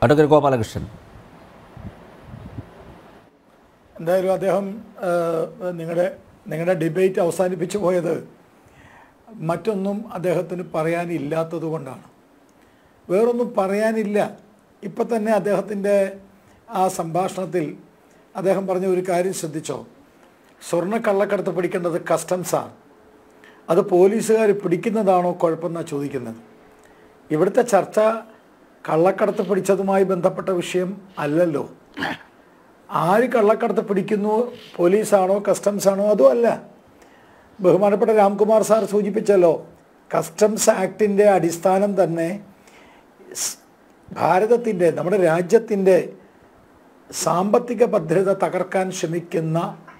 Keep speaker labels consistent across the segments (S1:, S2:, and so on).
S1: advocate Gopalakrishnan
S2: എന്തായാലും അദ്ദേഹം നിങ്ങളുടെ നിങ്ങളുടെ ഡിബേറ്റ് അവസാനിപ്പിച്ചു പോയത് മറ്റൊന്നും അദ്ദേഹത്തിന് പറയാനില്ലാത്തത് കൊണ്ടാണ് വേറൊന്നും പറയാനില്ല ഇപ്പം തന്നെ അദ്ദേഹത്തിൻ്റെ ആ സംഭാഷണത്തിൽ അദ്ദേഹം പറഞ്ഞ ഒരു കാര്യം ശ്രദ്ധിച്ചോ സ്വർണ്ണ കള്ളക്കടത്ത് പിടിക്കേണ്ടത് കസ്റ്റംസാണ് അത് പോലീസുകാർ പിടിക്കുന്നതാണോ കുഴപ്പമെന്നാണ് ചോദിക്കുന്നത് ഇവിടുത്തെ ചർച്ച കള്ളക്കടത്ത് പിടിച്ചതുമായി ബന്ധപ്പെട്ട വിഷയം അല്ലല്ലോ ആര് കള്ളക്കടത്ത് പിടിക്കുന്നു പോലീസാണോ കസ്റ്റംസ് ആണോ അതും അല്ല ബഹുമാനപ്പെട്ട രാംകുമാർ സാർ സൂചിപ്പിച്ചല്ലോ കസ്റ്റംസ് ആക്ടിൻ്റെ അടിസ്ഥാനം തന്നെ സ് ഭാരതത്തിൻ്റെ നമ്മുടെ രാജ്യത്തിൻ്റെ സാമ്പത്തിക ഭദ്രത തകർക്കാൻ ശ്രമിക്കുന്ന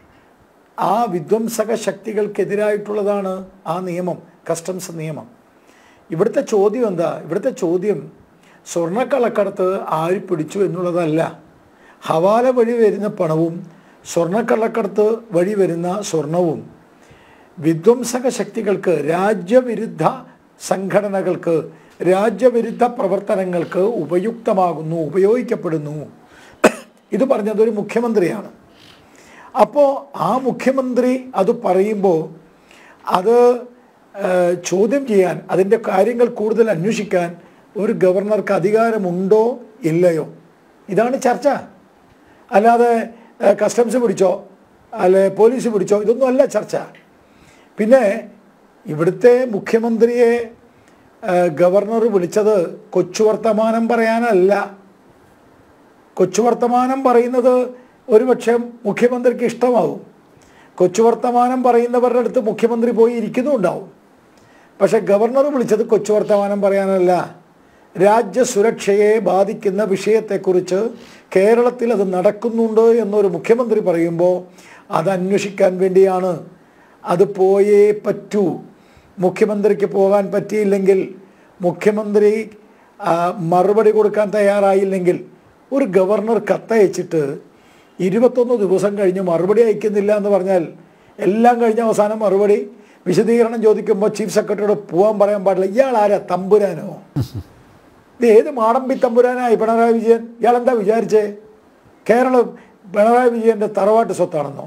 S2: ആ വിധ്വംസക ശക്തികൾക്കെതിരായിട്ടുള്ളതാണ് ആ നിയമം കസ്റ്റംസ് നിയമം ഇവിടുത്തെ ചോദ്യം എന്താ ഇവിടുത്തെ ചോദ്യം സ്വർണ്ണക്കള്ളക്കടത്ത് ആര് പിടിച്ചു എന്നുള്ളതല്ല ഹവാല വഴി വരുന്ന പണവും സ്വർണ്ണക്കള്ളക്കടത്ത് വഴി വരുന്ന സ്വർണവും വിധ്വംസക ശക്തികൾക്ക് രാജ്യവിരുദ്ധ സംഘടനകൾക്ക് രാജ്യവിരുദ്ധ പ്രവർത്തനങ്ങൾക്ക് ഉപയുക്തമാകുന്നു ഉപയോഗിക്കപ്പെടുന്നു ഇത് പറഞ്ഞത് ഒരു മുഖ്യമന്ത്രിയാണ് അപ്പോൾ ആ മുഖ്യമന്ത്രി അത് പറയുമ്പോൾ അത് ഏഹ്, ചോദ്യം ചെയ്യാൻ അതിൻ്റെ കാര്യങ്ങൾ കൂടുതൽ അന്വേഷിക്കാൻ ഒരു ഗവർണർക്ക് അധികാരമുണ്ടോ ഇല്ലയോ ഇതാണ് ചർച്ച അല്ലാതെ ഏഹ്, കസ്റ്റംസ് പിടിച്ചോ അല്ലെ പോലീസ് പിടിച്ചോ ഇതൊന്നും അല്ല ചർച്ച പിന്നെ ഇവിടുത്തെ മുഖ്യമന്ത്രിയെ ഏഹ്, ഗവർണർ വിളിച്ചത് കൊച്ചു വർത്തമാനം പറയാനല്ല കൊച്ചു വർത്തമാനം പറയുന്നത് ഒരുപക്ഷെ മുഖ്യമന്ത്രിക്ക് ഇഷ്ടമാവും കൊച്ചു വർത്തമാനം പറയുന്നവരുടെ അടുത്ത് മുഖ്യമന്ത്രി പോയി ഇരിക്കുന്നുണ്ടാവും പക്ഷെ ഗവർണർ വിളിച്ചത് കൊച്ചു വർത്തമാനം പറയാനല്ല രാജ്യസുരക്ഷയെ ബാധിക്കുന്ന വിഷയത്തെക്കുറിച്ച് കേരളത്തിൽ അത് നടക്കുന്നുണ്ട് എന്നൊരു മുഖ്യമന്ത്രി പറയുമ്പോൾ അത് അന്വേഷിക്കാൻ വേണ്ടിയാണ് അത് പോയേ പറ്റൂ മുഖ്യമന്ത്രിക്ക് പോകാൻ പറ്റിയില്ലെങ്കിൽ മുഖ്യമന്ത്രി ആ, മറുപടി കൊടുക്കാൻ തയ്യാറായില്ലെങ്കിൽ ഒരു ഗവർണർ കത്തയച്ചിട്ട് ഇരുപത്തൊന്ന് ദിവസം കഴിഞ്ഞ് മറുപടി അയക്കുന്നില്ല എന്ന് പറഞ്ഞാൽ എല്ലാം കഴിഞ്ഞ അവസാനം മറുപടി വിശദീകരണം ചോദിക്കുമ്പോൾ ചീഫ് സെക്രട്ടറിയോട് പോകാൻ പറയാൻ പാടില്ല ഇയാൾ ആരാ തമ്പുരാനോ ഇത് ഏത് മാടമ്പി തമ്പുരാനായി പിണറായി വിജയൻ ഇയാൾ എന്താ വിചാരിച്ചേ കേരളം പിണറായി വിജയൻ്റെ തറവാട്ട് സ്വത്താണെന്നോ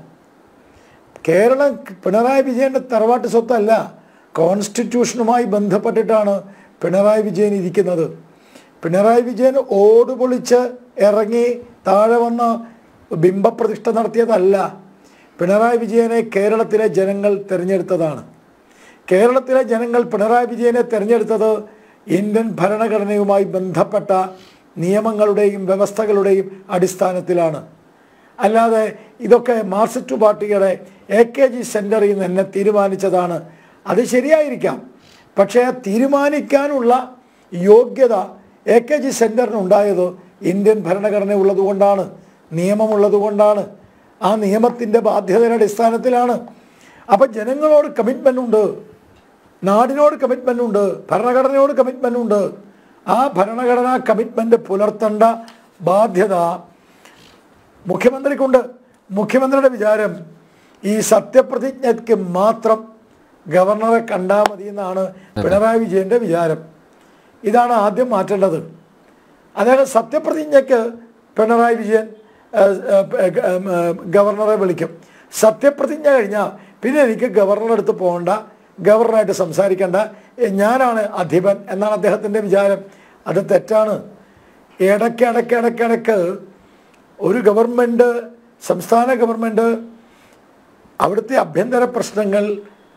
S2: കേരളം പിണറായി വിജയൻ്റെ തറവാട്ട് സ്വത്തല്ല കോൺസ്റ്റിറ്റ്യൂഷനുമായി ബന്ധപ്പെട്ടിട്ടാണ് പിണറായി വിജയൻ ഇരിക്കുന്നത് പിണറായി വിജയൻ ഓട് പൊളിച്ച് ഇറങ്ങി താഴെ വന്ന് ബിംബപ്രതിഷ്ഠ നടത്തിയതല്ല പിണറായി വിജയനെ കേരളത്തിലെ ജനങ്ങൾ തിരഞ്ഞെടുത്തതാണ് കേരളത്തിലെ ജനങ്ങൾ പിണറായി വിജയനെ തിരഞ്ഞെടുത്തത് ഇന്ത്യൻ ഭരണഘടനയുമായി ബന്ധപ്പെട്ട നിയമങ്ങളുടെയും വ്യവസ്ഥകളുടെയും അടിസ്ഥാനത്തിലാണ് അല്ലാതെ ഇതൊക്കെ മാർക്സിസ്റ്റ് പാർട്ടിയുടെ എ കെ ജി സെൻറ്ററിൽ നിന്ന് എന്നെ തീരുമാനിച്ചതാണ് അത് ശരിയായിരിക്കാം പക്ഷേ ആ തീരുമാനിക്കാനുള്ള യോഗ്യത എ കെ ജി സെൻറ്ററിനുണ്ടായത് ഇന്ത്യൻ ഭരണഘടന ഉള്ളതുകൊണ്ടാണ് നിയമമുള്ളതുകൊണ്ടാണ് ആ നിയമത്തിൻ്റെ ബാധ്യതയുടെ അടിസ്ഥാനത്തിലാണ് അപ്പം ജനങ്ങളോട് കമ്മിറ്റ്മെൻ്റ് ഉണ്ട് നാടിനോട് കമ്മിറ്റ്മെൻ്റ് ഉണ്ട് ഭരണഘടനയോട് കമ്മിറ്റ്മെൻ്റ് ഉണ്ട് ആ ഭരണഘടനാ കമ്മിറ്റ്മെൻ്റ് പുലർത്തേണ്ട ബാധ്യത മുഖ്യമന്ത്രിക്കുണ്ട് മുഖ്യമന്ത്രിയുടെ വിചാരം ഈ സത്യപ്രതിജ്ഞയ്ക്ക് മാത്രം ഗവർണറെ കണ്ടാൽ മതി എന്നാണ് പിണറായി വിജയൻ്റെ വിചാരം ഇതാണ് ആദ്യം മാറ്റേണ്ടത് അദ്ദേഹം സത്യപ്രതിജ്ഞയ്ക്ക് പിണറായി വിജയൻ ഏഹ്, ഏഹ്, ഏഹ്, ഗവർണറെ വിളിക്കും സത്യപ്രതിജ്ഞ കഴിഞ്ഞാൽ പിന്നെ എനിക്ക് ഗവർണറുടെ അടുത്ത് പോകണ്ട ഗവർണറായിട്ട് സംസാരിക്കേണ്ട ഏ, ഞാനാണ് അധിപൻ എന്നാണ് അദ്ദേഹത്തിൻ്റെ വിചാരം അത് തെറ്റാണ് ഇടയ്ക്ക് ഇടയ്ക്ക് ഇടയ്ക്ക് ഇടയ്ക്ക് ഒരു ഗവൺമെൻറ് സംസ്ഥാന ഗവൺമെൻറ് അവിടുത്തെ ആഭ്യന്തര പ്രശ്നങ്ങൾ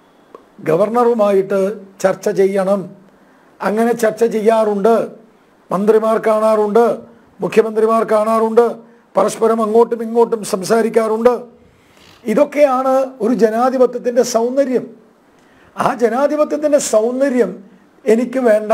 S2: ഗവർണറുമായിട്ട് ചർച്ച ചെയ്യണം അങ്ങനെ ചർച്ച ചെയ്യാറുണ്ട് മന്ത്രിമാർ കാണാറുണ്ട് മുഖ്യമന്ത്രിമാർ കാണാറുണ്ട് പരസ്പരം അങ്ങോട്ടും ഇങ്ങോട്ടും സംസാരിക്കാറുണ്ട് ഇതൊക്കെയാണ് ഒരു ജനാധിപത്യത്തിൻ്റെ സൗന്ദര്യം ആ ജനാധിപത്യത്തിൻ്റെ സൗന്ദര്യം എനിക്ക് വേണ്ട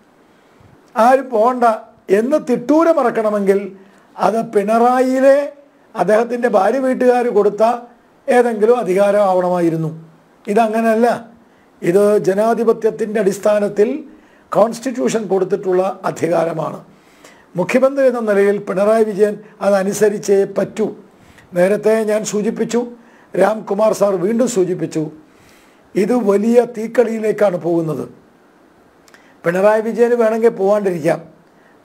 S2: ആരും പോകണ്ട എന്ന് തിട്ടൂര മറക്കണമെങ്കിൽ അത് പിണറായിയിലെ അദ്ദേഹത്തിൻ്റെ ഭാര്യ വീട്ടുകാർ കൊടുത്ത ഏതെങ്കിലും അധികാരം ആവണമായിരുന്നു ഇതങ്ങനല്ല ഇത് ജനാധിപത്യത്തിൻ്റെ അടിസ്ഥാനത്തിൽ കോൺസ്റ്റിറ്റ്യൂഷൻ കൊടുത്തിട്ടുള്ള അധികാരമാണ് മുഖ്യമന്ത്രി എന്ന നിലയിൽ പിണറായി വിജയൻ അതനുസരിച്ചേ പറ്റൂ നേരത്തെ ഞാൻ സൂചിപ്പിച്ചു രാംകുമാർ സാർ വീണ്ടും സൂചിപ്പിച്ചു ഇത് വലിയ തീക്കളിയിലേക്കാണ് പോകുന്നത് പിണറായി വിജയന് വേണമെങ്കിൽ പോകാണ്ടിരിക്കാം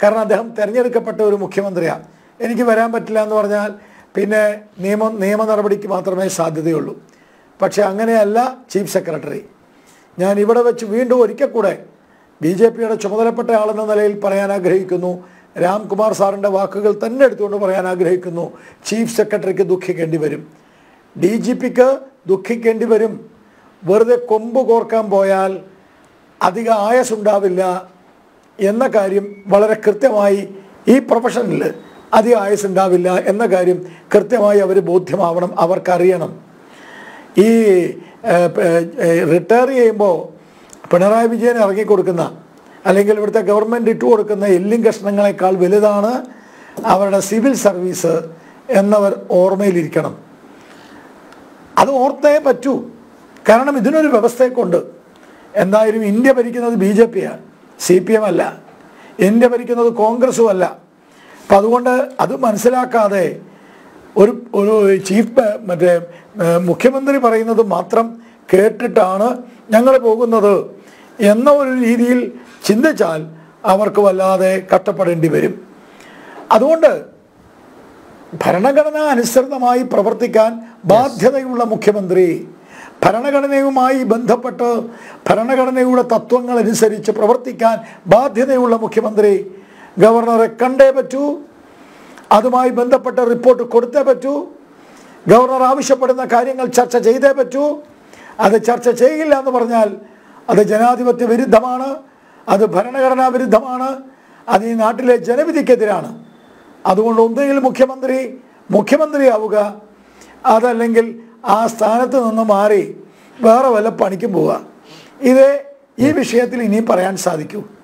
S2: കാരണം അദ്ദേഹം തിരഞ്ഞെടുക്കപ്പെട്ട ഒരു മുഖ്യമന്ത്രിയാണ് എനിക്ക് വരാൻ പറ്റില്ല എന്ന് പറഞ്ഞാൽ പിന്നെ നിയമ നിയമ നടപടിക്ക് മാത്രമേ സാധ്യതയുള്ളൂ പക്ഷേ അങ്ങനെയല്ല ചീഫ് സെക്രട്ടറി ഞാൻ ഇവിടെ വെച്ച് വീണ്ടും ഒരിക്കൽ കൂടെ ബി ജെ പിയുടെ ചുമതലപ്പെട്ട ആളെന്ന നിലയിൽ പറയാൻ ആഗ്രഹിക്കുന്നു രാംകുമാർ സാറിൻ്റെ വാക്കുകൾ തന്നെ എടുത്തുകൊണ്ട് പറയാൻ ആഗ്രഹിക്കുന്നു ചീഫ് സെക്രട്ടറിക്ക് ദുഃഖിക്കേണ്ടി വരും ഡി ജി പിക്ക് ദുഃഖിക്കേണ്ടി വരും വെറുതെ കൊമ്പ് കോർക്കാൻ പോയാൽ അധിക ആയസുണ്ടാവില്ല എന്ന കാര്യം വളരെ കൃത്യമായി ഈ പ്രൊഫഷനിൽ അധിക ആയുസ് ഉണ്ടാവില്ല എന്ന കാര്യം കൃത്യമായി അവർ ബോധ്യമാവണം അവർക്കറിയണം ഈ റിട്ടയർ ചെയ്യുമ്പോൾ പിണറായി വിജയൻ ഇറങ്ങിക്കൊടുക്കുന്ന അല്ലെങ്കിൽ ഇവിടുത്തെ ഗവൺമെൻറ് ഇട്ടു കൊടുക്കുന്ന എല്ലും കഷ്ണങ്ങളെക്കാൾ വലുതാണ് അവരുടെ സിവിൽ സർവീസ് എന്നവർ ഓർമ്മയിലിരിക്കണം അത് ഓർത്തേ പറ്റൂ കാരണം ഇതിനൊരു വ്യവസ്ഥയെക്കൊണ്ട് എന്തായാലും ഇന്ത്യ ഭരിക്കുന്നത് ബി ജെ പിയാണ് സി പി എം അല്ല ഇന്ത്യ ഭരിക്കുന്നത് കോൺഗ്രസും അല്ല അപ്പം അതുകൊണ്ട് അത് മനസ്സിലാക്കാതെ ഒരു ഒരു ചീഫ് ഏഹ്, മറ്റേ ഏഹ്, മുഖ്യമന്ത്രി പറയുന്നത് മാത്രം കേട്ടിട്ടാണ് ഞങ്ങൾ പോകുന്നത് എന്ന ഒരു രീതിയിൽ ചിന്തിച്ചാൽ അവർക്ക് വല്ലാതെ കഷ്ടപ്പെടേണ്ടി വരും അതുകൊണ്ട് ഭരണഘടന അനുസൃതമായി പ്രവർത്തിക്കാൻ ബാധ്യതയുള്ള മുഖ്യമന്ത്രി ഭരണഘടനയുമായി ബന്ധപ്പെട്ട് ഭരണഘടനയുടെ തത്വങ്ങൾ അനുസരിച്ച് പ്രവർത്തിക്കാൻ ബാധ്യതയുള്ള മുഖ്യമന്ത്രി ഗവർണറെ കണ്ടേ പറ്റൂ അതുമായി ബന്ധപ്പെട്ട റിപ്പോർട്ട് കൊടുത്തേ പറ്റൂ ഗവർണർ ആവശ്യപ്പെടുന്ന കാര്യങ്ങൾ ചർച്ച ചെയ്തേ പറ്റൂ അത് ചർച്ച ചെയ്യില്ല എന്ന് പറഞ്ഞാൽ അത് ജനാധിപത്യ വിരുദ്ധമാണ് അത് ഭരണഘടനാ വിരുദ്ധമാണ് അത് ഈ നാട്ടിലെ ജനവിധിക്കെതിരാണ് അതുകൊണ്ട് ഒന്നുകിൽ മുഖ്യമന്ത്രി മുഖ്യമന്ത്രിയാവുക അതല്ലെങ്കിൽ ആ സ്ഥാനത്ത് നിന്ന് മാറി വേറെ വല്ല പണിക്കും പോവുക ഇതേ ഈ വിഷയത്തിൽ ഇനിയും പറയാൻ സാധിക്കൂ